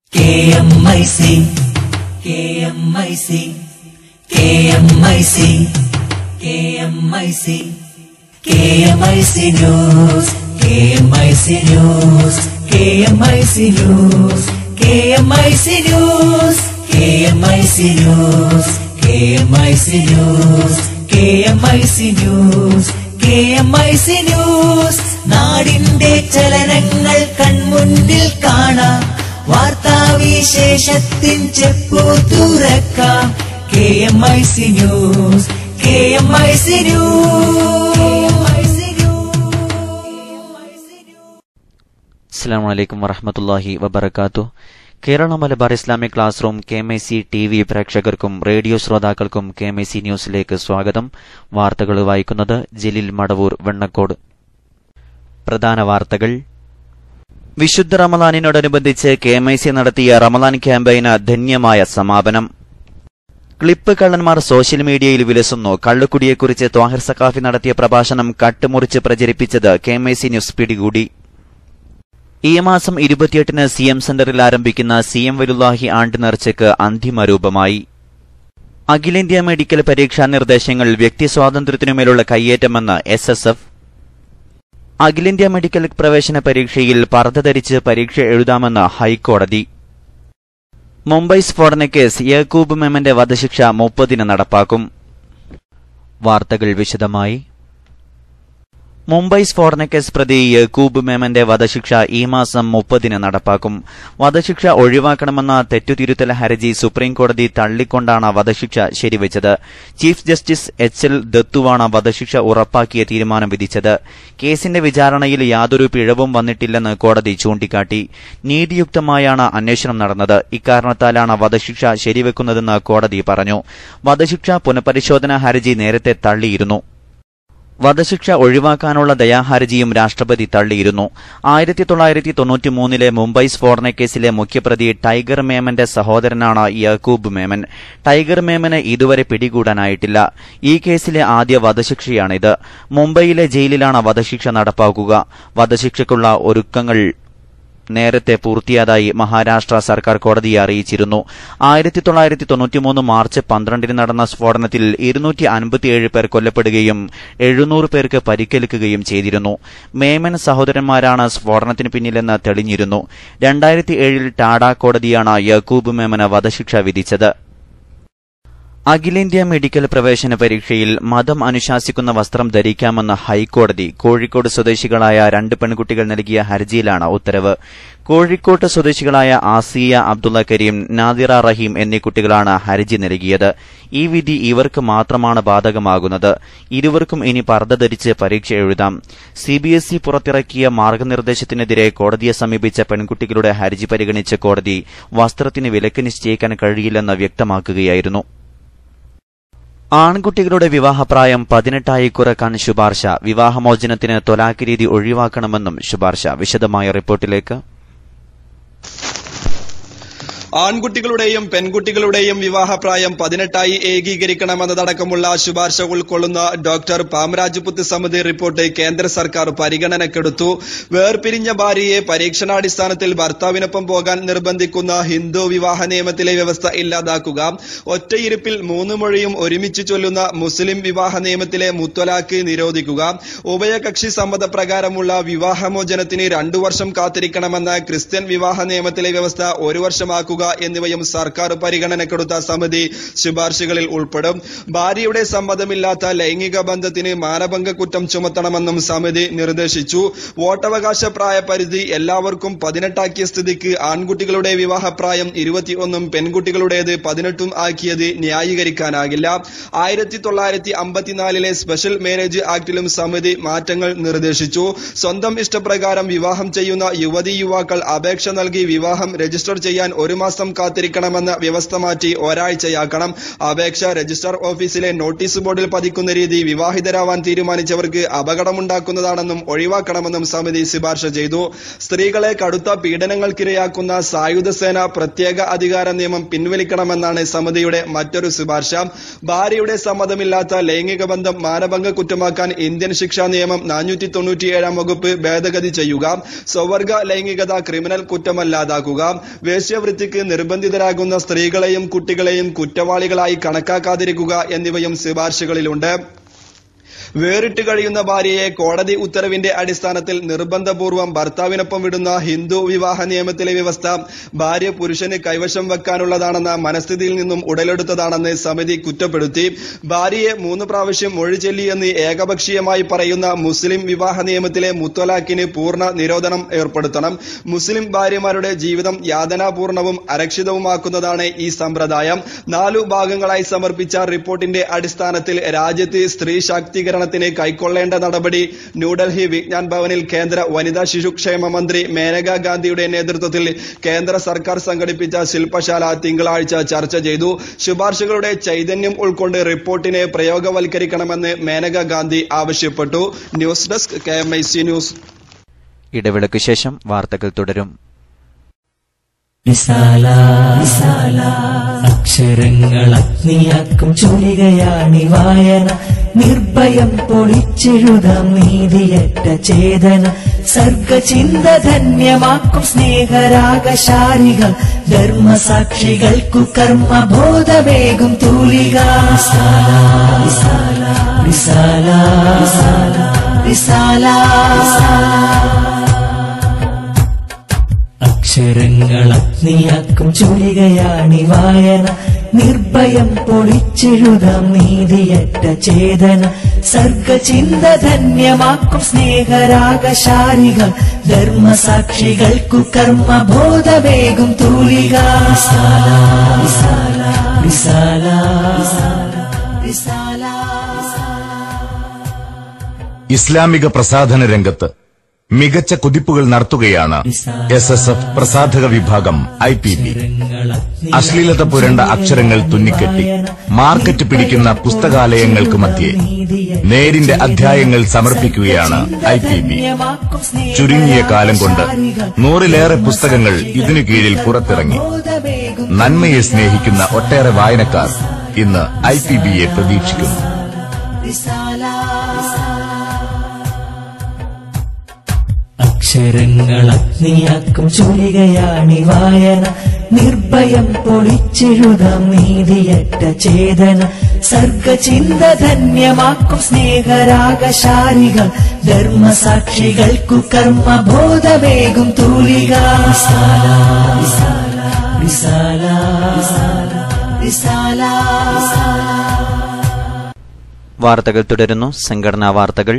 KMIC, KMIC, KMIC, KMIC, KMIC News, KMIC News, KMIC News, KMIC News, KMIC News, KMIC News, KMIC News, KMIC News, നാടിന്റെ ചലനങ്ങൾ കൺമുന്നിൽ കാണാം വാർത്താവിശേഷത്തിൻ ചെപ്പു തുറക്കാം K M I C news K M I C അസ്സാം വലൈക്കും വറഹമത്തല്ലാഹി വബർക്കാത്തു Kerala Malabar Islamic class room K M I C T V പ്രേക്ഷകർക്കും റേഡിയോ ശ്രോതാക്കൾക്കും കെ എം ഐ സി ന്യൂസിലേക്ക് സ്വാഗതം വാർത്തകൾ വായിക്കുന്നത് ജലീൽ മടവൂർ വെണ്ണക്കോട് പ്രധാന വാർത്തകൾ വിശുദ്ധ റമലാനിനോടനുബന്ധിച്ച് കെ എം ഐ സി നടത്തിയ റമലാൻ ക്യാമ്പയിന് ധന്യമായ സമാപനം ക്ലിപ്പ് കള്ളന്മാർ സോഷ്യൽ മീഡിയയിൽ വിലസുന്നു കള്ളുക്കുടിയെക്കുറിച്ച് ത്വാഹിർ സക്കാഫി നടത്തിയ പ്രഭാഷണം കട്ടുമുറിച്ച് പ്രചരിപ്പിച്ചത് K M I C news പിടികൂടി ഈ മാസം ഇരുപത്തിയെട്ടിന് സി എം സെന്ററിൽ ആരംഭിക്കുന്ന സി എം വലുല്ലാഹി ആണ്ട് നേർച്ചയ്ക്ക് അന്തിമ രൂപമായി അഖിലേന്ത്യാ മെഡിക്കൽ പരീക്ഷാ നിർദ്ദേശങ്ങൾ വ്യക്തി സ്വാതന്ത്ര്യത്തിനുമേലുള്ള കയ്യേറ്റമെന്ന് എസ് എസ് എഫ് അഖിലേന്ത്യാ മെഡിക്കൽ പ്രവേശന പരീക്ഷയിൽ പർദ്ദ ധരിച്ച് പരീക്ഷ എഴുതാമെന്ന് ഹൈക്കോടതി മുംബൈ സ്ഫോടന കേസ് യാക്കൂബ് മെമന്റെ വധശിക്ഷ മുപ്പതിന് നടപ്പാക്കും വാർത്തകൾ വിശദമായി മുംബൈ സ്ഫോടന കേസ് പ്രതി യക്കൂബ് മേമന്റെ വധശിക്ഷ ഈ മാസം മുപ്പതിന് നടപ്പാക്കും വധശിക്ഷ ഒഴിവാക്കണമെന്ന തെറ്റുതിരുത്തൽ ഹർജി സുപ്രീംകോടതി തള്ളിക്കൊണ്ടാണ് വധശിക്ഷ ശരിവച്ചത് ചീഫ് ജസ്റ്റിസ് എച്ച് എൽ ദത്തുവാണ് വധശിക്ഷ ഉറപ്പാക്കിയ തീരുമാനം വിധിച്ചത് കേസിന്റെ വിചാരണയിൽ യാതൊരു പിഴവും വന്നിട്ടില്ലെന്ന് കോടതി ചൂണ്ടിക്കാട്ടി നീതിയുക്തമായാണ് അന്വേഷണം നടന്നത് ഇക്കാരണത്താലാണ് വധശിക്ഷ ശരിവെക്കുന്നതെന്ന് കോടതി പറഞ്ഞു വധശിക്ഷ പുനഃപരിശോധനാ ഹർജി നേരത്തെ തള്ളിയിരുന്നു വധശിക്ഷ ഒഴിവാക്കാനുള്ള ദയാഹർജിയും രാഷ്ട്രപതി തള്ളിയിരുന്നു ആയിരത്തി തൊള്ളായിരത്തി തൊണ്ണൂറ്റിമൂന്നിലെ മുംബൈ സ്ഫോടന കേസിലെ മുഖ്യപ്രതി ടൈഗർ മേമന്റെ സഹോദരനാണ് യാക്കൂബ് മേമൻ ടൈഗർ മേമന് ഇതുവരെ പിടികൂടാനായിട്ടില്ല ഈ കേസിലെ ആദ്യ വധശിക്ഷയാണിത് മുംബൈയിലെ ജയിലിലാണ് വധശിക്ഷ നടപ്പാക്കുക വധശിക്ഷയ്ക്കുള്ള ഒരുക്കങ്ങൾ നേരത്തെ പൂർത്തിയായതായി മഹാരാഷ്ട്ര സർക്കാർ കോടതിയെ അറിയിച്ചിരുന്നു ആയിരത്തി തൊള്ളായിരത്തി തൊണ്ണൂറ്റിമൂന്ന് മാർച്ച് പന്ത്രണ്ടിന് നടന്ന സ്ഫോടനത്തിൽ ഇരുന്നൂറ്റി അൻപത്തിയേഴ് പേർ കൊല്ലപ്പെടുകയും എഴുന്നൂറ് പേർക്ക് പരിക്കേൽക്കുകയും ചെയ്തിരുന്നു മേമൻ സഹോദരന്മാരാണ് സ്ഫോടനത്തിന് പിന്നിലെന്ന് തെളിഞ്ഞിരുന്നു രണ്ടായിരത്തി ഏഴിൽ ടാഡ കോടതിയാണ് യക്കൂബ് മേമന് വധശിക്ഷ വിധിച്ചത് അഖിലേന്ത്യാ മെഡിക്കൽ പ്രവേശന പരീക്ഷയിൽ മതം അനുശാസിക്കുന്ന വസ്ത്രം ധരിക്കാമെന്ന് ഹൈക്കോടതി കോഴിക്കോട് സ്വദേശികളായ രണ്ട് പെൺകുട്ടികൾ നൽകിയ ഹർജിയിലാണ് ഉത്തരവ് കോഴിക്കോട്ട് സ്വദേശികളായ ആസിയ അബ്ദുള്ള കരീം നാദിറ റഹീം എന്നീ കുട്ടികളാണ് ഹർജി നൽകിയത് ഈ വിധി ഇവർക്ക് മാത്രമാണ് ബാധകമാകുന്നത് ഇരുവർക്കും ഇനി പർദ്ദ ധരിച്ച് പരീക്ഷ എഴുതാം സിബിഎസ്ഇ പുറത്തിറക്കിയ മാർഗനിർദ്ദേശത്തിനെതിരെ കോടതിയെ സമീപിച്ച പെൺകുട്ടികളുടെ ഹർജി പരിഗണിച്ച കോടതി വസ്ത്രത്തിന് വിലക്ക് നിശ്ചയിക്കാൻ കഴിയില്ലെന്ന് വ്യക്തമാക്കുകയായിരുന്നു ആൺകുട്ടികളുടെ വിവാഹപ്രായം പതിനെട്ടായി കുറക്കാൻ ശുപാർശ വിവാഹമോചനത്തിന് തൊലാക്ക് രീതി ഒഴിവാക്കണമെന്നും ശുപാർശ വിശദമായ റിപ്പോർട്ടിലേക്ക് ആൺകുട്ടികളുടെയും പെൺകുട്ടികളുടെയും വിവാഹപ്രായം പതിനെട്ടായി ഏകീകരിക്കണമെന്നതടക്കമുള്ള ശുപാർശ ഉൾക്കൊള്ളുന്ന ഡോക്ടർ പാമരാജപുത്ത് സമിതി റിപ്പോർട്ട് കേന്ദ്ര സർക്കാർ പരിഗണനക്കെടുത്തു വേർപിരിഞ്ഞ ഭാര്യയെ പരീക്ഷണാടിസ്ഥാനത്തിൽ ഭർത്താവിനൊപ്പം പോകാൻ നിർബന്ധിക്കുന്ന ഹിന്ദു വിവാഹ നിയമത്തിലെ വ്യവസ്ഥ ഇല്ലാതാക്കുക ഒറ്റയിരുപ്പിൽ മൂന്ന് മൊഴിയും ഒരുമിച്ച് ചൊല്ലുന്ന മുസ്ലിം വിവാഹ നിയമത്തിലെ മുത്വലാക്ക് നിരോധിക്കുക ഉഭയകക്ഷി സമ്മതപ്രകാരമുള്ള വിവാഹമോചനത്തിന് രണ്ടു വർഷം കാത്തിരിക്കണമെന്ന ക്രിസ്ത്യൻ വിവാഹ നിയമത്തിലെ വ്യവസ്ഥ ഒരു വർഷമാക്കുക എന്നിവയും സർക്കാർ പരിഗണനക്കെടുത്ത സമിതി ശുപാർശകളിൽ ഉൾപ്പെടും ഭാര്യയുടെ സമ്മതമില്ലാത്ത ലൈംഗിക ബന്ധത്തിന് മാനഭംഗ കുറ്റം ചുമത്തണമെന്നും സമിതി നിർദ്ദേശിച്ചു വോട്ടവകാശ പ്രായപരിധി എല്ലാവർക്കും പതിനെട്ടാക്കിയ സ്ഥിതിക്ക് ആൺകുട്ടികളുടെ വിവാഹപ്രായം ഇരുപത്തിയൊന്നും പെൺകുട്ടികളുടേത് പതിനെട്ടും ആക്കിയത് ന്യായീകരിക്കാനാകില്ല ആയിരത്തി തൊള്ളായിരത്തി അമ്പത്തിനാലിലെ സ്പെഷ്യൽ മാരേജ് ആക്ടിലും സമിതി മാറ്റങ്ങൾ നിർദ്ദേശിച്ചു സ്വന്തം ഇഷ്ടപ്രകാരം വിവാഹം ചെയ്യുന്ന യുവതി യുവാക്കൾ അപേക്ഷ നൽകി വിവാഹം രജിസ്റ്റർ ചെയ്യാൻ ഒരു മാസം മാസം കാത്തിരിക്കണമെന്ന വ്യവസ്ഥ മാറ്റി ഒരാഴ്ചയാക്കണം അപേക്ഷ രജിസ്ട്രാർ ഓഫീസിലെ നോട്ടീസ് ബോർഡിൽ പതിക്കുന്ന രീതി വിവാഹിതരാവാൻ തീരുമാനിച്ചവർക്ക് അപകടമുണ്ടാക്കുന്നതാണെന്നും ഒഴിവാക്കണമെന്നും സമിതി ശുപാർശ ചെയ്തു സ്ത്രീകളെ കടുത്ത പീഡനങ്ങൾക്കിരയാക്കുന്ന സായുധ സേന പ്രത്യേക അധികാര നിയമം പിൻവലിക്കണമെന്നാണ് സമിതിയുടെ മറ്റൊരു ശുപാർശ ഭാര്യയുടെ സമ്മതമില്ലാത്ത ലൈംഗിക ബന്ധം മാനഭംഗ കുറ്റമാക്കാൻ ഇന്ത്യൻ ശിക്ഷാ നിയമം നാനൂറ്റി തൊണ്ണൂറ്റിയേഴാം വകുപ്പ് ഭേദഗതി ചെയ്യുക സ്വവർഗ ലൈംഗികത ക്രിമിനൽ കുറ്റമല്ലാതാക്കുക വേശ്യവൃത്തിക്ക് നിർബന്ധിതരാകുന്ന സ്ത്രീകളെയും കുട്ടികളെയും കുറ്റവാളികളായി കണക്കാക്കാതിരിക്കുക എന്നിവയും ശുപാർശകളിലുണ്ട് വേറിട്ട് കഴിയുന്ന ഭാര്യയെ കോടതി ഉത്തരവിന്റെ അടിസ്ഥാനത്തിൽ നിർബന്ധപൂർവം ഭർത്താവിനൊപ്പം വിടുന്ന ഹിന്ദു വിവാഹ നിയമത്തിലെ വ്യവസ്ഥ ഭാര്യ പുരുഷന് കൈവശം വെക്കാനുള്ളതാണെന്ന മനസ്ഥിതിയിൽ നിന്നും ഉടലെടുത്തതാണെന്ന് സമിതി കുറ്റപ്പെടുത്തി ഭാര്യയെ മൂന്ന് പ്രാവശ്യം മൊഴി ചൊല്ലിയെന്ന് ഏകപക്ഷീയമായി പറയുന്ന മുസ്ലിം വിവാഹ നിയമത്തിലെ മുത്തലാഖിന് പൂർണ്ണ നിരോധനം ഏർപ്പെടുത്തണം മുസ്ലിം ഭാര്യമാരുടെ ജീവിതം യാതനാപൂർണവും അരക്ഷിതവുമാക്കുന്നതാണ് ഈ സമ്പ്രദായം നാലു ഭാഗങ്ങളായി സമർപ്പിച്ച റിപ്പോർട്ടിന്റെ അടിസ്ഥാനത്തിൽ രാജ്യത്ത് സ്ത്രീ ശാക്തീകരണത്തിന് കൈക്കൊള്ളേണ്ട നടപടി ന്യൂഡൽഹി വിജ്ഞാൻ ഭവനിൽ കേന്ദ്ര വനിതാ ശിശുക്ഷേമ മന്ത്രി മേനകാ ഗാന്ധിയുടെ നേതൃത്വത്തിൽ കേന്ദ്ര സർക്കാർ സംഘടിപ്പിച്ച ശില്പശാല തിങ്കളാഴ്ച ചർച്ച ചെയ്തു ശുപാർശകളുടെ ചൈതന്യം ഉൾക്കൊണ്ട് റിപ്പോർട്ടിനെ പ്രയോഗവൽക്കരിക്കണമെന്ന് മേനകാ ഗാന്ധി ആവശ്യപ്പെട്ടു news desk K M I C news ഇടവേളയ്ക്ക് ശേഷം വാർത്തകൾ തുടരും വിശാല വിശാല അക്ഷരങ്ങൾ അഗ്നിയാക്കും ചൊല്ലുകയാണി വായന നിർഭയം പൊളിച്ചെഴുതാം നീതിയറ്റ ചേതന സർഗചിന്ത ധന്യമാക്കും സ്നേഹരാഗശാലികൾ ധർമ്മസാക്ഷികൾക്കു കർമ്മബോധവേഗം തൂലിക വിശാല വിശാല വിശാല വിശാല വിശാല അക്ഷരങ്ങൾ അഗ്നിയാക്കും ചൊല്ലുകയാണി വായന നിർഭയം പൊളിച്ചെഴുതാം നീതിയറ്റ ചേതന സർഗചിന്ത ധന്യമാക്കും സ്നേഹരാഗശാലികൾ ധർമ്മസാക്ഷികൾക്കു കർമ്മബോധവേഗം തൂലിക വിശാല വിശാല വിശാല വിശാല ഇസ്ലാമിക പ്രസാധന രംഗത്ത് മികച്ച കുതിപ്പുകൾ നടത്തുകയാണ് എസ് എസ് എഫ് പ്രസാധക വിഭാഗം ഐ പി ബി അശ്ലീലത പുരണ്ട അക്ഷരങ്ങൾ തുന്നിക്കെട്ടി മാർക്കറ്റ് പിടിക്കുന്ന പുസ്തകാലയങ്ങൾക്ക് മധ്യേ നേരിന്റെ അധ്യായങ്ങൾ സമർപ്പിക്കുകയാണ് ഐ പി ബി ചുരുങ്ങിയ കാലം കൊണ്ട് നൂറിലേറെ പുസ്തകങ്ങൾ ഇതിനു കീഴിൽ പുറത്തിറങ്ങി നന്മയെ സ്നേഹിക്കുന്ന ഒട്ടേറെ വായനക്കാർ ഇന്ന് ഐ പി ബിയെ പ്രതീക്ഷിക്കുന്നു അക്ഷരങ്ങൾ അഗ്നിയാക്കും ചൊല്ലുകയാണി വായന നിർഭയം പൊളിച്ചെഴുതാം നീതിയറ്റ ചേതന സർഗചിന്ത ധന്യമാക്കും സ്നേഹരാഗശാലികൾ ധർമ്മസാക്ഷികൾക്കു കർമ്മബോധവേഗം തൂലിക വിശാല വിശാല വിശാല വിശാല വിശാല വാർത്തകൾ തുടരുന്നു സംഘടനാ വാർത്തകൾ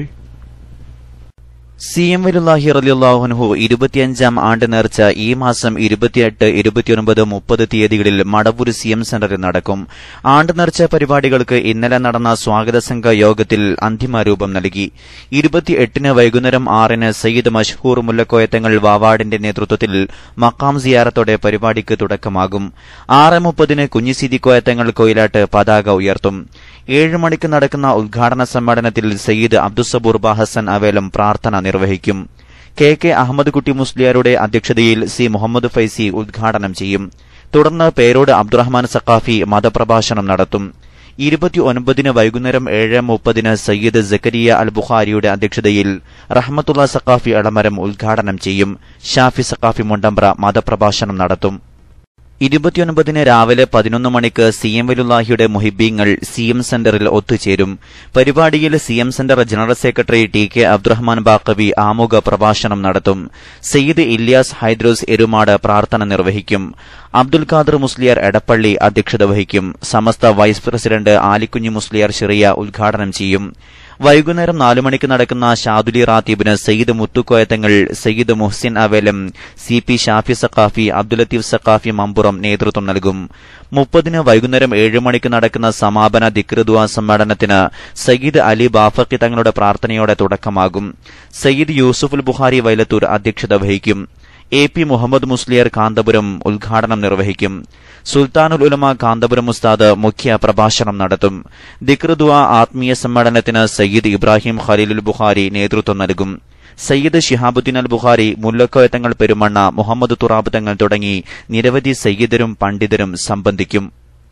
സി എം വലുല്ലാഹി റലിയുള്ളാഹുൻഹു ഇരുപത്തിയഞ്ചാം ആണ്ട് നേർച്ച ഈ മാസം ഇരുപത്തിയെട്ട് ഇരുപത്തിയൊൻപത് മുപ്പത് തീയതികളിൽ മടവൂർ സി എം സെന്ററിൽ നടക്കും ആണ്ട് നേർച്ച പരിപാടികൾക്ക് ഇന്നലെ നടന്ന സ്വാഗത സംഘ യോഗത്തിൽ അന്തിമ രൂപം നൽകി ഇരുപത്തിയെട്ടിന് വൈകുന്നേരം ആറിന് സയ്യിദ് മഷ്ഹൂർ മുല്ലക്കോയത്തങ്ങൾ വാവാടിന്റെ നേതൃത്വത്തിൽ മക്കാം സിയാറത്തോടെ പരിപാടിക്ക് തുടക്കമാകും ആറ് മുപ്പതിന് കുഞ്ഞിസീതി കോയത്തങ്ങൾ കൊയിലാട്ട് പതാക ഉയർത്തും ഏഴ് മണിക്ക് നടക്കുന്ന ഉദ്ഘാടന സമ്മേളനത്തിൽ സയ്യിദ് അബ്ദുസബൂർ ബാഹസൻ അവേലം പ്രാർത്ഥന നിർവഹിക്കും കെ കെ അഹമ്മദ് കുട്ടി മുസ്ലിയാരുടെ അധ്യക്ഷതയിൽ സി മുഹമ്മദ് ഫൈസി ഉദ്ഘാടനം ചെയ്യും തുടർന്ന് പേരോട് അബ്ദുറഹ്മാൻ സഖാഫി മതപ്രഭാഷണം നടത്തും ഇരുപത്തിയൊൻപതിന് വൈകുന്നേരം ഏഴ് മുപ്പതിന് സയ്യിദ് ജക്കരിയ അൽ ബുഖാരിയുടെ അധ്യക്ഷതയിൽ റഹ്മത്തുള്ള സഖാഫി എളമരം ഉദ്ഘാടനം ചെയ്യും ഷാഫി സഖാഫി മുണ്ടമ്പ്ര മതപ്രഭാഷണം നടത്തും ഇരുപത്തിയൊൻപതിന് രാവിലെ പതിനൊന്ന് മണിക്ക് സി എം വലുല്ലാഹിയുടെ മുഹിബീങ്ങൾ സി എം സെന്ററിൽ ഒത്തുചേരും പരിപാടിയിൽ C M centre general secretary T K Abdurahman Baqavi ആമുഖ പ്രഭാഷണം നടത്തും സയ്യിദ് ഇല്യാസ് ഹൈദ്രോസ് എരുമാട് പ്രാർത്ഥന നിർവഹിക്കും അബ്ദുൽ ഖാദർ മുസ്ലിയാർ എടപ്പള്ളി അധ്യക്ഷത വഹിക്കും സമസ്ത വൈസ് പ്രസിഡന്റ് ആലിക്കുഞ്ഞി മുസ്ലിയാർ ഷിറിയ ഉദ്ഘാടനം ചെയ്യും വൈകുന്നേരം നാലു മണിക്ക് നടക്കുന്ന ഷാദുലി റാത്തീബിന് സയ്യിദ് മുത്തുക്കോയത്തങ്ങൾ സയ്യിദ് മുഹ്സിൻ അവേലം സി പി ഷാഫി സഖാഫി അബ്ദുൽ ലത്തീഫ് സഖാഫി മമ്പുറം നേതൃത്വം നൽകും മുപ്പതിന് വൈകുന്നേരം ഏഴ് മണിക്ക് നടക്കുന്ന സമാപന ദിക്റുദ്വാ സമ്മേളനത്തിന് സയ്യിദ് അലി ബാഫക്കി തങ്ങളുടെ പ്രാർത്ഥനയോടെ തുടക്കമാകും സയ്യിദ് യൂസുഫുൽ ബുഹാരി വൈലത്തൂർ അധ്യക്ഷത വഹിക്കും എ പി മുഹമ്മദ് മുസ്ലിയർ കാന്തപുരം ഉദ്ഘാടനം നിർവഹിക്കും സുൽത്താനുൽ ഉലമ കാന്തപുരം ഉസ്താദ് മുഖ്യ പ്രഭാഷണം നടത്തും ദിക്റുദ്വ ആത്മീയ സമ്മേളനത്തിന് സയ്യിദ് ഇബ്രാഹിം ഖലീലുൽ ബുഖാരി നേതൃത്വം നൽകും സയ്യിദ് ഷിഹാബുദ്ദീൻ അൽ ബുഖാരി മുല്ലക്കോയത്തങ്ങൾ പെരുമണ്ണ മുഹമ്മദ് തുറാബ് തങ്ങൾ തുടങ്ങി നിരവധി സയ്യിദരും പണ്ഡിതരും സംബന്ധിക്കും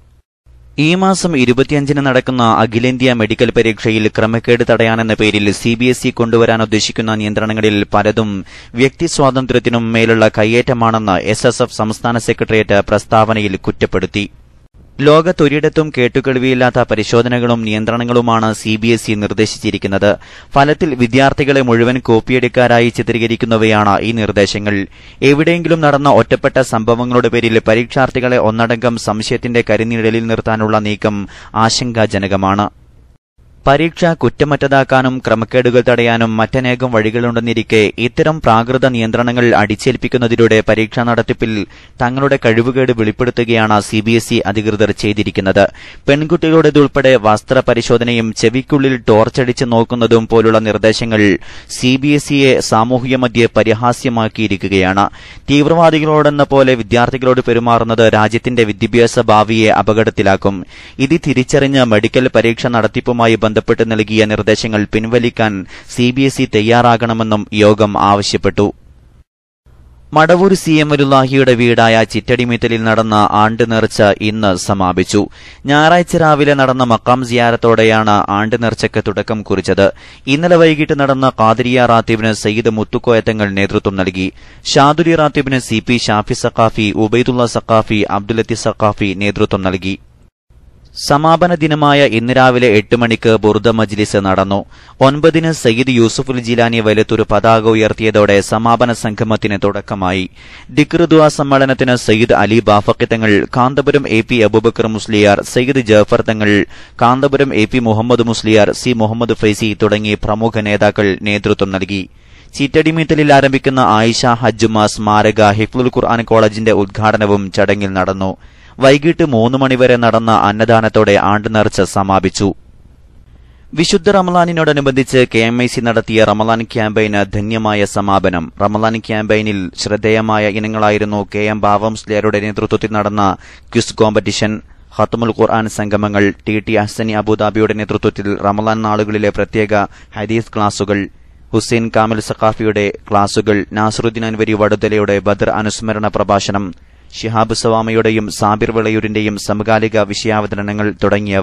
ഈ മാസം ഇരുപത്തിയഞ്ചിന് നടക്കുന്ന അഖിലേന്ത്യാ മെഡിക്കൽ പരീക്ഷയിൽ ക്രമക്കേട് തടയാനെന്ന പേരിൽ സി ബി എസ് ഇ കൊണ്ടുവരാൻ ഉദ്ദേശിക്കുന്ന നിയന്ത്രണങ്ങളിൽ പലതും വ്യക്തി സ്വാതന്ത്ര്യത്തിനും മേലുള്ള കയ്യേറ്റമാണെന്ന് എസ് എസ് എഫ് സംസ്ഥാന സെക്രട്ടേറിയറ്റ് പ്രസ്താവനയിൽ കുറ്റപ്പെടുത്തി ലോകത്തൊരിടത്തും കേട്ടുകേൾവിയില്ലാത്ത പരിശോധനകളും നിയന്ത്രണങ്ങളുമാണ് സി ബി എസ് ഇ നിർദ്ദേശിച്ചിരിക്കുന്നത് ഫലത്തിൽ വിദ്യാർത്ഥികളെ മുഴുവൻ കോപ്പിയെടുക്കാരായി ചിത്രീകരിക്കുന്നവയാണ് ഈ നിർദ്ദേശങ്ങൾ എവിടെയെങ്കിലും നടന്ന ഒറ്റപ്പെട്ട സംഭവങ്ങളുടെ പേരിൽ പരീക്ഷാർത്ഥികളെ ഒന്നടങ്കം സംശയത്തിന്റെ കരിനിഴലിൽ നിർത്താനുള്ള നീക്കം ആശങ്കാജനകമാണ് പരീക്ഷ കുറ്റമറ്റതാക്കാനും ക്രമക്കേടുകൾ തടയാനും മറ്റനേകം വഴികളുണ്ടെന്നിരിക്കെ ഇത്തരം പ്രാകൃത നിയന്ത്രണങ്ങൾ അടിച്ചേൽപ്പിക്കുന്നതിലൂടെ പരീക്ഷാ നടത്തിപ്പിൽ തങ്ങളുടെ കഴിവുകേട് വെളിപ്പെടുത്തുകയാണ് സിബിഎസ്ഇ അധികൃതർ ചെയ്തിരിക്കുന്നത് പെൺകുട്ടികളുടേതുൾപ്പെടെ വസ്ത്ര പരിശോധനയും ചെവിക്കുള്ളിൽ ടോർച്ചടിച്ച് നോക്കുന്നതും പോലുള്ള നിർദ്ദേശങ്ങൾ സിബിഎസ്ഇയെ സാമൂഹിക മധ്യെ പരിഹാസ്യമാക്കിയിരിക്കുകയാണ് തീവ്രവാദികളോടെന്ന പോലെ വിദ്യാർത്ഥികളോട് പെരുമാറുന്നത് രാജ്യത്തിന്റെ വിദ്യാഭ്യാസ ഭാവിയെ അപകടത്തിലാക്കും ഇത് തിരിച്ചറിഞ്ഞ് മെഡിക്കൽ പരീക്ഷ നടത്തിപ്പുമായി ബന്ധപ്പെട്ട് നൽകിയ നിർദ്ദേശങ്ങൾ പിൻവലിക്കാൻ സിബിഎസ്ഇ തയ്യാറാകണമെന്നും യോഗം ആവശ്യപ്പെട്ടു മടവൂർ സി എം വരുല്ലാഹിയുടെ വീടായ ചിറ്റടിമീത്തലിൽ നടന്ന ആണ്ട് നേർച്ച ഇന്ന് സമാപിച്ചു ഞായറാഴ്ച രാവിലെ നടന്ന മക്കാം സിയാരത്തോടെയാണ് ആണ്ട് നേർച്ചയ്ക്ക് തുടക്കം കുറിച്ചത് ഇന്നലെ വൈകിട്ട് നടന്ന കാതിരിയ റാത്തീബിന് സയ്യിദ് മുത്തുക്കോയത്തങ്ങൾ നേതൃത്വം നൽകി ഷാദുലി റാത്തീബിന് സി പി ഷാഫി സക്കാഫി ഉബൈദുള്ള സക്കാഫി അബ്ദുലത്തി സക്കാഫി നേതൃത്വം നൽകി സമാപന ദിനമായ ഇന്ന് രാവിലെ എട്ട് മണിക്ക് ബുർദ മജ്ലിസ് നടന്നു ഒൻപതിന് സയ്യിദ് യൂസുഫുൽ ജിലാനി വലത്തൂർ പതാക ഉയർത്തിയതോടെ സമാപന സംഗമത്തിന് തുടക്കമായി ദിക്റുദ്വ സമ്മേളനത്തിന് Sayyid Ali Bafaqi Thangal Kanthapuram A P Aboobacker Musliyar Sayyid Jafar Thangal Kanthapuram A P Muhammad Musliyar C Muhammad Faizy തുടങ്ങി പ്രമുഖ നേതാക്കൾ നേതൃത്വം നൽകി ചീറ്റടിമീത്തലിൽ ആരംഭിക്കുന്ന ആയിഷ ഹജ്ജുമ സ്മാരക ഹിഫ്ലുൽ ഖുർആൻ കോളേജിന്റെ ഉദ്ഘാടനവും ചടങ്ങിൽ നടന്നു വൈകിട്ട് മൂന്ന് മണിവരെ നടന്ന അന്നദാനത്തോടെ ആണ്ട് നേർച്ച സമാപിച്ചു വിശുദ്ധ റമലാനിനോടനുബന്ധിച്ച് കെ എം ഐ സി നടത്തിയ റമലാൻ ക്യാമ്പയിന് ധന്യമായ സമാപനം റമലാൻ ക്യാമ്പയിനിൽ ശ്രദ്ധേയമായ ഇനങ്ങളായിരുന്നു കെ എം ബാവംസ്ലിയറുടെ നേതൃത്വത്തിൽ നടന്ന ക്വിസ് കോമ്പറ്റീഷൻ ഹത്തുമുൽ ഖുർആൻ സംഗമങ്ങൾ ടി ടി അഹ്സനി അബുദാബിയുടെ നേതൃത്വത്തിൽ റമലാൻ നാളുകളിലെ പ്രത്യേക ഹദീസ് ക്ലാസുകൾ ഹുസൈൻ കാമിൽ സഖാഫിയുടെ ക്ലാസുകൾ നാസറുദ്ദീൻ അൻവരി വടുതലയുടെ ബദർ അനുസ്മരണ പ്രഭാഷണം ഷിഹാബ് സവാമയുടെയും സാബിർ വിളയൂരിന്റെയും സമകാലിക വിഷയാവതരണങ്ങൾ തുടങ്ങിയവ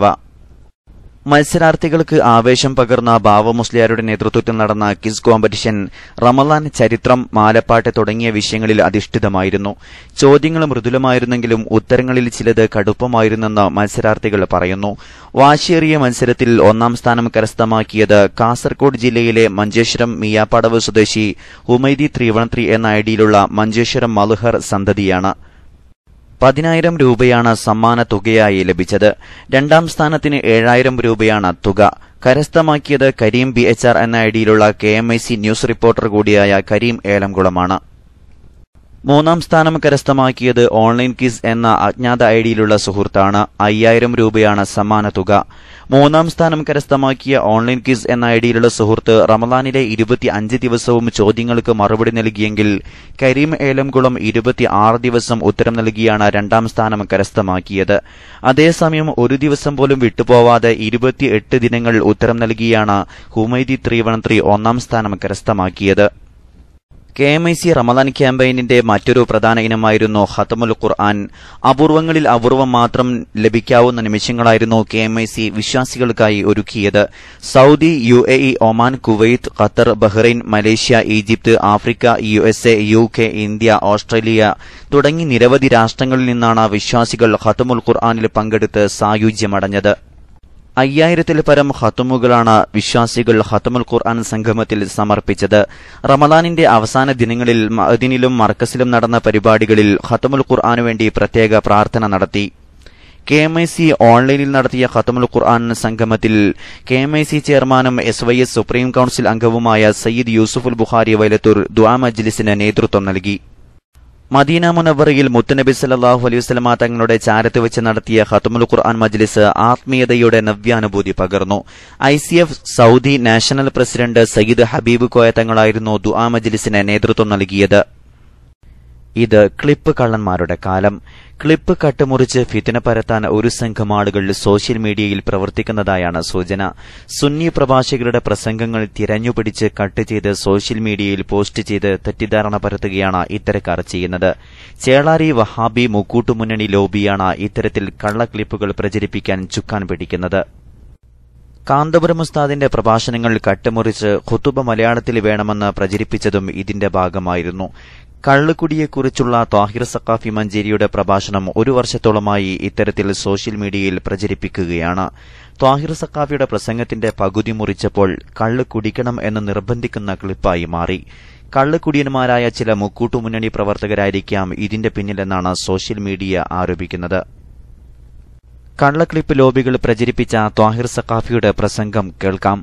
മത്സരാർത്ഥികൾക്ക് ആവേശം പകർന്ന ബാവ മുസ്ലിയാരുടെ നേതൃത്വത്തിൽ നടന്ന കിസ് കോമ്പറ്റീഷൻ റമലാൻ ചരിത്രം മാലപ്പാട്ട് തുടങ്ങിയ വിഷയങ്ങളിൽ അധിഷ്ഠിതമായിരുന്നു ചോദ്യങ്ങൾ മൃദുലമായിരുന്നെങ്കിലും ഉത്തരങ്ങളിൽ ചിലത് കടുപ്പമായിരുന്നെന്ന് മത്സരാർത്ഥികൾ പറയുന്നു വാശിയേറിയ മത്സരത്തിൽ ഒന്നാം സ്ഥാനം കരസ്ഥമാക്കിയത് കാസർകോട് ജില്ലയിലെ മഞ്ചേശ്വരം മിയാപ്പടവ് സ്വദേശി ഉമൈദി ത്രീ വൺ ത്രീ എന്ന ഐഡിയിലുള്ള മഞ്ചേശ്വരം മൽഹർ സന്തതിയാണ് പതിനായിരം രൂപയാണ് സമ്മാന തുകയായി ലഭിച്ചത് രണ്ടാം സ്ഥാനത്തിന് ഏഴായിരം രൂപയാണ് തുക കരസ്ഥമാക്കിയത് കരീം ബി എച്ച് ആർ എന്ന ഐഡിയിലുള്ള K M I C news reporter കൂടിയായ കരീം ഏലംകുളമാണ് മൂന്നാം സ്ഥാനം കരസ്ഥമാക്കിയത് ഓൺലൈൻ കിസ് എന്ന അജ്ഞാത ഐഡിയിലുള്ള സുഹൃത്താണ് അയ്യായിരം രൂപയാണ് സമ്മാന തുക മൂന്നാം സ്ഥാനം കരസ്ഥമാക്കിയ ഓൺലൈൻ കിസ് എന്ന ഐഡിയിലുള്ള സുഹൃത്ത് റമദാനിലെ ഇരുപത്തി അഞ്ച് ദിവസവും ചോദ്യങ്ങൾക്ക് മറുപടി നൽകിയെങ്കിൽ കരീം ഏലംകുളം ഇരുപത്തി ആറ് ദിവസം ഉത്തരം നൽകിയാണ് രണ്ടാം സ്ഥാനം കരസ്ഥമാക്കിയത് അതേസമയം ഒരു ദിവസം പോലും വിട്ടുപോവാതെ ഇരുപത്തിയെട്ട് ദിനങ്ങൾ ഉത്തരം നൽകിയാണ് ഹുമൈദി ത്രീ വൺ ത്രീ ഒന്നാം സ്ഥാനം കരസ്ഥമാക്കിയത് K M I C Ramadan ക്യാമ്പയിനിന്റെ മറ്റൊരു പ്രധാന ഇനമായിരുന്നു ഹത്തമുൽ ഖുർആൻ അപൂർവങ്ങളിൽ അപൂർവം മാത്രം ലഭിക്കാവുന്ന നിമിഷങ്ങളായിരുന്നു കെ എം ഐ സി വിശ്വാസികൾക്കായി ഒരുക്കിയത് Saudi U A E Oman Kuwait Qatar Bahrain Malaysia Egypt Africa U S A U K India Australia തുടങ്ങി നിരവധി രാഷ്ട്രങ്ങളിൽ നിന്നാണ് വിശ്വാസികൾ ഹത്തമുൽ ഖുർആനിൽ പങ്കെടുത്ത് സായുജ്യമടഞ്ഞത് അയ്യായിരത്തിൽ പരം ഹത്തുമുകളാണ് വിശ്വാസികൾ ഹത്തമുൽ ഖുർആൻ സംഗമത്തിൽ സമർപ്പിച്ചത് റമദാനിന്റെ അവസാന ദിനങ്ങളിൽ മഅദിനിലും മർക്കസിലും നടന്ന പരിപാടികളിൽ ഹത്തമുൽ ഖുർആനു വേണ്ടി പ്രത്യേക പ്രാർത്ഥന നടത്തി കെ എം ഐ സി ഓൺലൈനിൽ നടത്തിയ ഖത്തമുൽ ഖുർആൻ സംഗമത്തിൽ കെ എം ഐ സി ചെയർമാനും S Y S supreme council അംഗവുമായ സയ്യിദ് യൂസുഫുൽ ബുഖാരി വൈലത്തൂർ ദ്വാ മജ്ലിസിന് നേതൃത്വം നൽകി മദീന മുനവറയിൽ മുത്തനബി സല്ലാഹു അലൈഹി വസ്ലമ തങ്ങളുടെ ചാരത്ത് വെച്ച് നടത്തിയ ഖത്തമുൽ ഖുർആൻ മജ്ലിസ് ആത്മീയതയുടെ നവ്യാനുഭൂതി പകർന്നു I C F Saudi national president Sayyid Habib Koya തങ്ങളായിരുന്നു ദുആ മജ്ലിസിന് നേതൃത്വം നൽകിയത് ഇത് ക്ലിപ്പ് കള്ളന്മാരുടെ കാലം ക്ലിപ്പ് കട്ടുമുറിച്ച് ഫിത്തിന പരത്താൻ ഒരു സംഘം ആളുകൾ സോഷ്യൽ മീഡിയയിൽ പ്രവർത്തിക്കുന്നതായാണ് സൂചന സുന്നി പ്രഭാഷകരുടെ പ്രസംഗങ്ങൾ തിരഞ്ഞുപിടിച്ച് കട്ട് ചെയ്ത് സോഷ്യൽ മീഡിയയിൽ പോസ്റ്റ് ചെയ്ത് തെറ്റിദ്ധാരണ പരത്തുകയാണ് ഇത്തരക്കാർ ചെയ്യുന്നത് ചേളാരി വഹാബി മുക്കൂട്ടുമുന്നണി ലോബിയാണ് ഇത്തരത്തിൽ കള്ള ക്ലിപ്പുകൾ പ്രചരിപ്പിക്കാൻ ചുക്കാൻ പിടിക്കുന്നത് കാന്തപുരം ഉസ്താദിന്റെ പ്രഭാഷണങ്ങൾ കട്ടുമുറിച്ച് ഖുത്തുബ മലയാളത്തിൽ വേണമെന്ന് പ്രചരിപ്പിച്ചതും ഇതിന്റെ ഭാഗമായിരുന്നു കള്ളുകുടിയെക്കുറിച്ചുള്ള താഹിർ സക്കാഫി മഞ്ചേരിയുടെ പ്രഭാഷണം ഒരു വർഷത്തോളമായി ഇത്തരത്തിൽ സോഷ്യൽ മീഡിയയിൽ പ്രചരിപ്പിക്കുകയാണ് താഹിർ സക്കാഫിയുടെ പ്രസംഗത്തിന്റെ പകുതി മുറിച്ചപ്പോൾ കള്ള് കുടിക്കണം എന്ന് നിർബന്ധിക്കുന്ന ക്ലിപ്പായി മാറി കള്ളുകുടിയന്മാരായ ചില മുക്കൂട്ടുമുന്നണി പ്രവർത്തകരായിരിക്കാം ഇതിന്റെ പിന്നിലെന്നാണ് സോഷ്യൽ മീഡിയ ആരോപിക്കുന്നത് കള്ളക്ലിപ്പ് ലോബികൾ പ്രചരിപ്പിച്ച ത്വാഹിർ സക്കാഫിയുടെ പ്രസംഗം കേൾക്കാം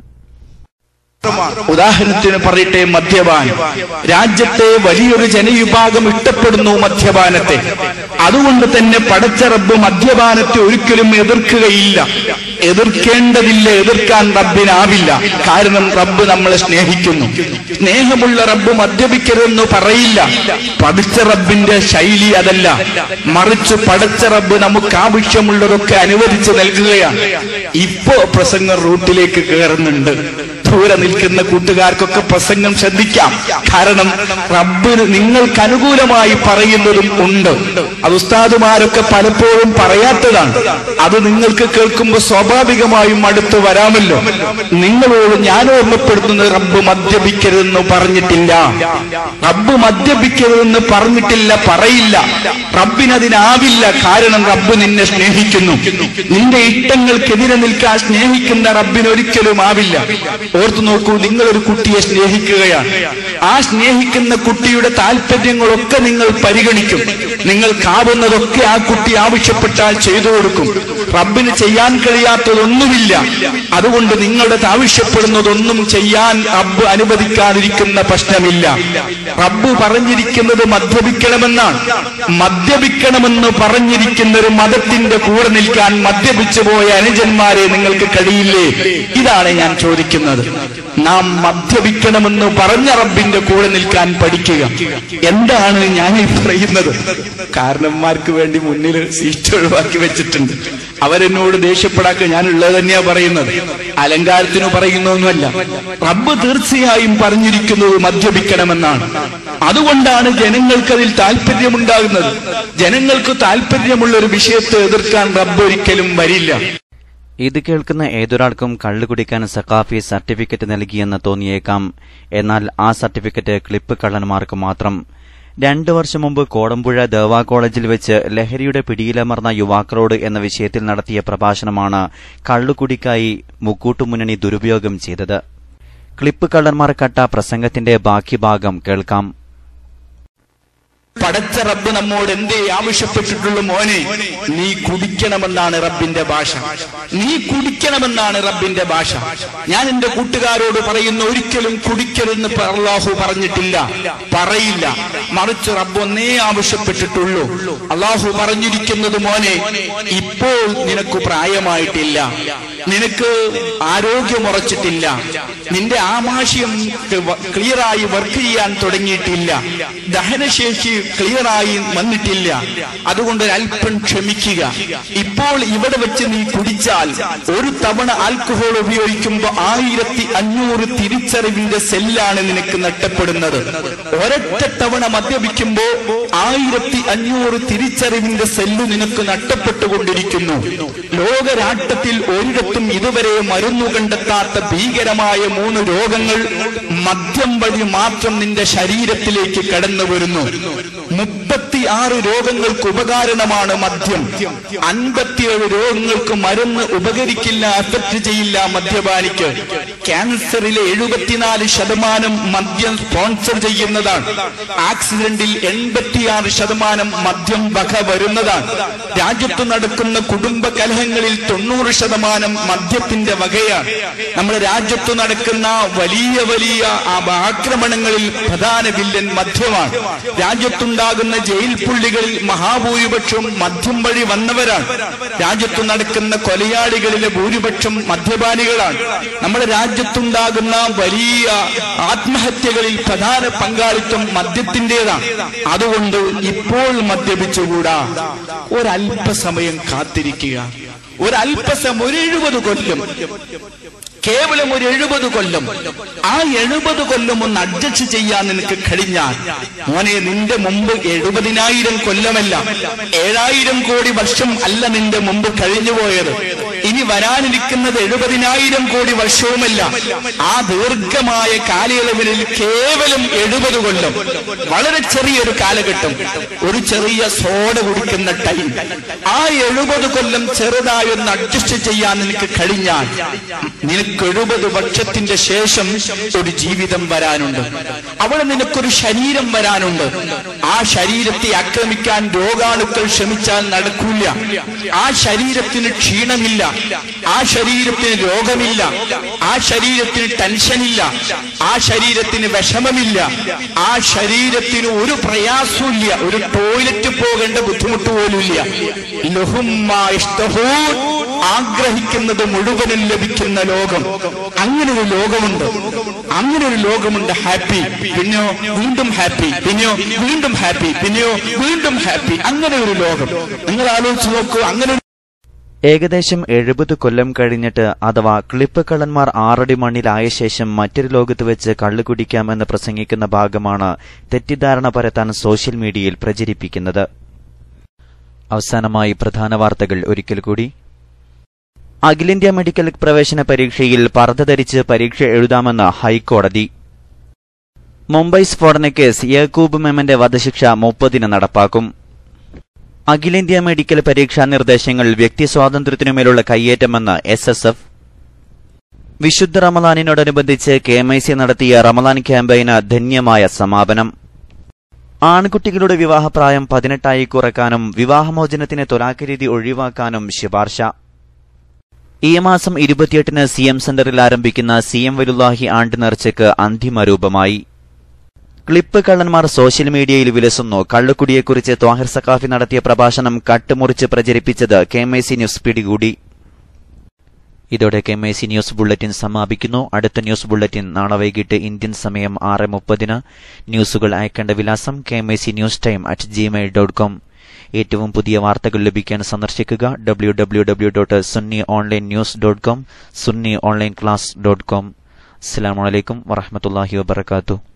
ഉദാഹരണത്തിന് പറയട്ടെ മദ്യപാൻ രാജ്യത്തെ വലിയൊരു ജനവിഭാഗം ഇഷ്ടപ്പെടുന്നു മദ്യപാനത്തെ അതുകൊണ്ട് തന്നെ പടച്ച റബ്ബ് മദ്യപാനത്തെ ഒരിക്കലും എതിർക്കുകയില്ല എതിർക്കേണ്ടതില്ല എതിർക്കാൻ റബ്ബിനാവില്ല കാരണം റബ്ബ് നമ്മളെ സ്നേഹിക്കുന്നു സ്നേഹമുള്ള റബ്ബ് മദ്യപിക്കരുതെന്ന് പറയില്ല പടച്ച റബ്ബിന്റെ ശൈലി അതല്ല മറിച്ച് പടച്ച റബ്ബ് നമുക്ക് ആവശ്യമുള്ളതൊക്കെ അനുവദിച്ച് നൽകുകയാണ് ഇപ്പോ പ്രസംഗം റൂട്ടിലേക്ക് കയറുന്നുണ്ട് ദൂരെ നിൽക്കുന്ന കൂട്ടുകാർക്കൊക്കെ പ്രസംഗം ശ്രദ്ധിക്കാം കാരണം റബ്ബിന് നിങ്ങൾക്ക് അനുകൂലമായി പറയുന്നതും ഉണ്ട് അത് ഉസ്താദുമാരൊക്കെ പലപ്പോഴും പറയാത്തതാണ് അത് നിങ്ങൾക്ക് കേൾക്കുമ്പോൾ സ്വാഭാവികമായും അടുത്ത് വരാമല്ലോ നിങ്ങളോട് ഞാൻ ഓർമ്മപ്പെടുത്തുന്നത് റബ്ബ് മദ്യപിക്കരുതെന്ന് പറഞ്ഞിട്ടില്ല റബ്ബ് മദ്യപിക്കരുതെന്ന് പറഞ്ഞിട്ടില്ല പറയില്ല റബ്ബിനതിനാവില്ല കാരണം റബ്ബ് നിന്നെ സ്നേഹിക്കുന്നു നിന്റെ ഇഷ്ടങ്ങൾക്കെതിരെ നിൽക്കാൻ സ്നേഹിക്കുന്ന റബ്ബിന് ഒരിക്കലും ആവില്ല ഓർത്തു നോക്കൂ നിങ്ങൾ ഒരു കുട്ടിയെ സ്നേഹിക്കുകയാണ് ആ സ്നേഹിക്കുന്ന കുട്ടിയുടെ താല്പര്യങ്ങളൊക്കെ നിങ്ങൾ പരിഗണിക്കും നിങ്ങൾക്കാവുന്നതൊക്കെ ആ കുട്ടി ആവശ്യപ്പെട്ടാൽ ചെയ്തു കൊടുക്കും റബ്ബിന് ചെയ്യാൻ കഴിയാത്തതൊന്നുമില്ല അതുകൊണ്ട് നിങ്ങളുടെ ആവശ്യപ്പെടുന്നതൊന്നും ചെയ്യാൻ റബ്ബ് അനുവദിക്കാതിരിക്കുന്ന പ്രശ്നമില്ല റബ്ബ് പറഞ്ഞിരിക്കുന്നത് മദ്യപിക്കണമെന്നാണ് മദ്യപിക്കണമെന്ന് പറഞ്ഞിരിക്കുന്ന ഒരു മതത്തിന്റെ കൂടെ നിൽക്കാൻ മദ്യപിച്ചു പോയ അനുജന്മാരെ നിങ്ങൾക്ക് കഴിയില്ലേ ഇതാണ് ഞാൻ ചോദിക്കുന്നത് നാം മദ്യപിക്കണമെന്ന് പറഞ്ഞ റബ്ബിന്റെ കൂടെ നിൽക്കാൻ പഠിക്കുക എന്താണ് ഞാൻ ഈ പറയുന്നത് കാരണന്മാർക്ക് വേണ്ടി മുന്നിൽ സീറ്റ് ഒഴിവാക്കി വെച്ചിട്ടുണ്ട് അവരെന്നോട് ദേഷ്യപ്പെടാക്ക ഞാൻ ഉള്ളത് തന്നെയാ പറയുന്നത് അലങ്കാരത്തിന് പറയുന്നൊന്നുമല്ല റബ്ബ് തീർച്ചയായും പറഞ്ഞിരിക്കുന്നത് മദ്യപിക്കണമെന്നാണ് അതുകൊണ്ടാണ് ജനങ്ങൾക്കതിൽ താല്പര്യമുണ്ടാകുന്നത് ജനങ്ങൾക്ക് താല്പര്യമുള്ള ഒരു വിഷയത്തെ എതിർക്കാൻ റബ്ബ് ഒരിക്കലും വരില്ല ഇത് കേൾക്കുന്ന ഏതൊരാൾക്കും കള്ളു കുടിക്കാൻ സക്കാഫി സർട്ടിഫിക്കറ്റ് നൽകിയെന്ന് തോന്നിയേക്കാം എന്നാൽ ആ സർട്ടിഫിക്കറ്റ് ക്ലിപ്പ് കള്ളന്മാർക്ക് മാത്രം രണ്ടു വർഷം മുമ്പ് കോടമ്പുഴ ദേവാ കോളേജിൽ വെച്ച് ലഹരിയുടെ പിടിയിലമർന്ന യുവാക്കളോട് എന്ന വിഷയത്തിൽ നടത്തിയ പ്രഭാഷണമാണ് കള്ളുകുടിക്കായി മുക്കൂട്ടുമുന്നണി ദുരുപയോഗം ചെയ്തത് ക്ലിപ്പ് കള്ളന്മാർ കട്ട പ്രസംഗത്തിന്റെ ബാക്കി ഭാഗം കേൾക്കാം പടച്ച റബ്ബ് നമ്മോട് എന്തേ ആവശ്യപ്പെട്ടിട്ടുള്ളൂ മോനെ നീ കുടിക്കണമെന്നാണ് റബ്ബിന്റെ ഭാഷ നീ കുടിക്കണമെന്നാണ് റബ്ബിന്റെ ഭാഷ ഞാൻ എന്റെ കൂട്ടുകാരോട് പറയുന്ന ഒരിക്കലും കുടിക്കരുതെന്ന് അള്ളാഹു പറഞ്ഞിട്ടില്ല പറയില്ല മറിച്ച് റബ്ബ് ഒന്നേ ആവശ്യപ്പെട്ടിട്ടുള്ളൂ അള്ളാഹു പറഞ്ഞിരിക്കുന്നത് മോനെ ഇപ്പോൾ നിനക്ക് പ്രായമായിട്ടില്ല നിനക്ക് ആരോഗ്യമുറച്ചിട്ടില്ല നിന്റെ ആമാശയം ക്ലിയറായി വർക്ക് ചെയ്യാൻ തുടങ്ങിയിട്ടില്ല ദഹനശേഷി ക്ലിയറായി വന്നിട്ടില്ല അതുകൊണ്ട് ഒരല്പം ക്ഷമിക്കുക ഇപ്പോൾ ഇവിടെ വെച്ച് നീ കുടിച്ചാൽ ഒരു തവണ ആൽക്കഹോൾ ഉപയോഗിക്കുമ്പോൾ ആയിരത്തി അഞ്ഞൂറ് തിരിച്ചറിവിന്റെ സെല്ലാണ് നിനക്ക് നഷ്ടപ്പെടുന്നത് ഒരൊറ്റ തവണ മദ്യപിക്കുമ്പോ ആയിരത്തി അഞ്ഞൂറ് തിരിച്ചറിവിന്റെ സെല്ല് നിനക്ക് നഷ്ടപ്പെട്ടുകൊണ്ടിരിക്കുന്നു ലോകരാട്ടത്തിൽ ഒരിടത്തും ഇതുവരെ മരുന്നു കണ്ടെത്താത്ത ഭീകരമായ മൂന്ന് രോഗങ്ങൾ മദ്യം വഴി മാത്രം നിന്റെ ശരീരത്തിലേക്ക് കടന്നു വരുന്നു മുപ്പത്തിയാറ് രോഗങ്ങൾക്ക് ഉപകാരണമാണ് മദ്യം അൻപത്തിയേഴ് രോഗങ്ങൾക്ക് മരുന്ന് ഉപകരിക്കില്ല അഫക്ട് ചെയ്യില്ല മദ്യപാനിക്ക് ക്യാൻസറിലെ എഴുപത്തിനാല് ശതമാനം മദ്യം സ്പോൺസർ ചെയ്യുന്നതാണ് ആക്സിഡന്റിൽ എൺപത്തിയാറ് ശതമാനം മദ്യം വക വരുന്നതാണ് രാജ്യത്ത് നടക്കുന്ന കുടുംബ കലഹങ്ങളിൽ തൊണ്ണൂറ് ശതമാനം മദ്യത്തിന്റെ വകയാണ് നമ്മുടെ രാജ്യത്ത് നടക്കുന്ന വലിയ വലിയ ആ ആക്രമണങ്ങളിൽ പ്രധാന വില്ലൻ മദ്യമാണ് രാജ്യത്തുണ്ടാകുന്ന രാജ്യത്തുണ്ടാകുന്ന ജയിൽ പുള്ളികളിൽ മഹാഭൂരിപക്ഷവും മദ്യം വഴി വന്നവരാണ് രാജ്യത്തു നടക്കുന്ന കൊലയാളികളിലെ ഭൂരിപക്ഷം മദ്യപാനികളാണ് നമ്മുടെ രാജ്യത്തുണ്ടാകുന്ന വലിയ ആത്മഹത്യകളിൽ പ്രധാന പങ്കാളിത്തം മദ്യത്തിന്റേതാണ് അതുകൊണ്ട് ഇപ്പോൾ മദ്യപിച്ചുകൂടാ ഒരല്പസമയം കാത്തിരിക്കുക ഒരല്പസമയം ഒരു എഴുപത് കൊല്ലം കേവലം ഒരു എഴുപത് കൊല്ലം ആ എഴുപത് കൊല്ലം ഒന്ന് അഡ്ജസ്റ്റ് ചെയ്യാൻ നിനക്ക് കഴിഞ്ഞാൽ മോനെ നിന്റെ മുമ്പ് എഴുപതിനായിരം കൊല്ലമല്ല ഏഴായിരം കോടി വർഷം അല്ല നിന്റെ മുമ്പ് കഴിഞ്ഞുപോയത് ഇനി വരാനിരിക്കുന്നത് എഴുപതിനായിരം കോടി വർഷവുമല്ല ആ ദീർഘമായ കാലയളവിൽ കേവലം എഴുപത് കൊല്ലം വളരെ ചെറിയൊരു കാലഘട്ടം ഒരു ചെറിയ സോഡ കുടിക്കുന്ന ടൈം ആ എഴുപത് കൊല്ലം ചെറുതായി ഒന്ന് അഡ്ജസ്റ്റ് ചെയ്യാൻ നിനക്ക് കഴിഞ്ഞാൽ നിനക്ക് എഴുപത് വർഷത്തിന്റെ ശേഷം ഒരു ജീവിതം വരാനുണ്ട് അവിടെ നിനക്കൊരു ശരീരം വരാനുണ്ട് ആ ശരീരത്തെ ആക്രമിക്കാൻ രോഗാണുക്കൾ ശ്രമിച്ചാൽ നടക്കൂല ആ ശരീരത്തിന് ക്ഷീണമില്ല ആ ശരീരത്തിന് രോഗമില്ല ആ ശരീരത്തിന് ടെൻഷനില്ല ആ ശരീരത്തിന് വിഷമമില്ല ആ ശരീരത്തിന് ഒരു പ്രയാസമില്ല ഒരു ടോയ്ലറ്റ് പോകേണ്ട ബുദ്ധിമുട്ട് പോലുമില്ല ലഹുമ്മാ ഇഷ്തഹൂൻ ആഗ്രഹിക്കുന്നത് മുഴുവനും ലഭിക്കുന്ന ലോകം അങ്ങനെ ഒരു ലോകമുണ്ട് അങ്ങനെ ഒരു ലോകമുണ്ട് ഹാപ്പി പിന്നെയോ വീണ്ടും ഹാപ്പി പിന്നെയോ വീണ്ടും ഹാപ്പി പിന്നെയോ വീണ്ടും ഹാപ്പി അങ്ങനെ ഒരു ലോകം നിങ്ങൾ ആലോചിച്ച് നോക്കൂ അങ്ങനെ ഒരു ഏകദേശം എഴുപത് കൊല്ലം കഴിഞ്ഞിട്ട് അഥവാ ക്ലിപ്പ് കള്ളന്മാർ ആറടി മണ്ണിലായ ശേഷം മറ്റൊരു ലോകത്ത് വെച്ച് കള്ളു കുടിക്കാമെന്ന് പ്രസംഗിക്കുന്ന ഭാഗമാണ് തെറ്റിദ്ധാരണ പരത്താൻ സോഷ്യൽ മീഡിയയിൽ പ്രചരിപ്പിക്കുന്നത് അവസാനമായി പ്രധാന വാർത്തകൾ ഒരിക്കൽ കൂടി അഖിലേന്ത്യാ മെഡിക്കൽ പ്രവേശന പരീക്ഷയിൽ പർദ്ദ ധരിച്ച് പരീക്ഷ എഴുതാമെന്ന് ഹൈക്കോടതി മുംബൈ സ്ഫോടന കേസ് യാക്കൂബ് മെമന്റെ വധശിക്ഷ മുപ്പതിന് നടപ്പാക്കും അഖിലേന്ത്യാ മെഡിക്കൽ പരീക്ഷാ നിർദ്ദേശങ്ങൾ വ്യക്തി സ്വാതന്ത്ര്യത്തിനുമേലുള്ള കയ്യേറ്റമെന്ന് എസ് എസ് എഫ് വിശുദ്ധ റമദാനിനോടനുബന്ധിച്ച് കെ എം ഐ സി നടത്തിയ റമദാൻ ക്യാമ്പയിന് ധന്യമായ സമാപനം ആൺകുട്ടികളുടെ വിവാഹപ്രായം പതിനെട്ടായി കുറയ്ക്കാനും വിവാഹമോചനത്തിന് തൊലാക്ക് രീതി ഒഴിവാക്കാനും ശുപാർശ ഈ മാസം ഇരുപത്തിയെട്ടിന് സി എം സെന്ററിൽ ആരംഭിക്കുന്ന സി എം വലുല്ലാഹി ആണ്ട് നേർച്ചയ്ക്ക് അന്തിമ രൂപമായി ക്ലിപ്പ് കള്ളന്മാർ സോഷ്യൽ മീഡിയയിൽ വിലസുന്നു കള്ളുക്കുടിയെക്കുറിച്ച് ത്വാഹിർ സക്കാഫി നടത്തിയ പ്രഭാഷണം കട്ടുമുറിച്ച് പ്രചരിപ്പിച്ചത് K M I C news പിടികൂടി ഇതോടെ K M I C news bulletin സമാപിക്കുന്നു അടുത്ത ന്യൂസ് ബുള്ളറ്റിൻ നാളെ വൈകിട്ട് ഇന്ത്യൻ സമയം ആറ് മുപ്പതിന് ന്യൂസുകൾ അയക്കേണ്ട വിലാസം K M I C news time at Gmail dot com ഏറ്റവും പുതിയ വാർത്തകൾ ലഭിക്കാൻ സന്ദർശിക്കുക W W W dot Sunni online news dot com Sunni online class dot com അസ്സലാമലൈക്കും വറഹമത്തല്ലാഹി വബർക്കാത്തു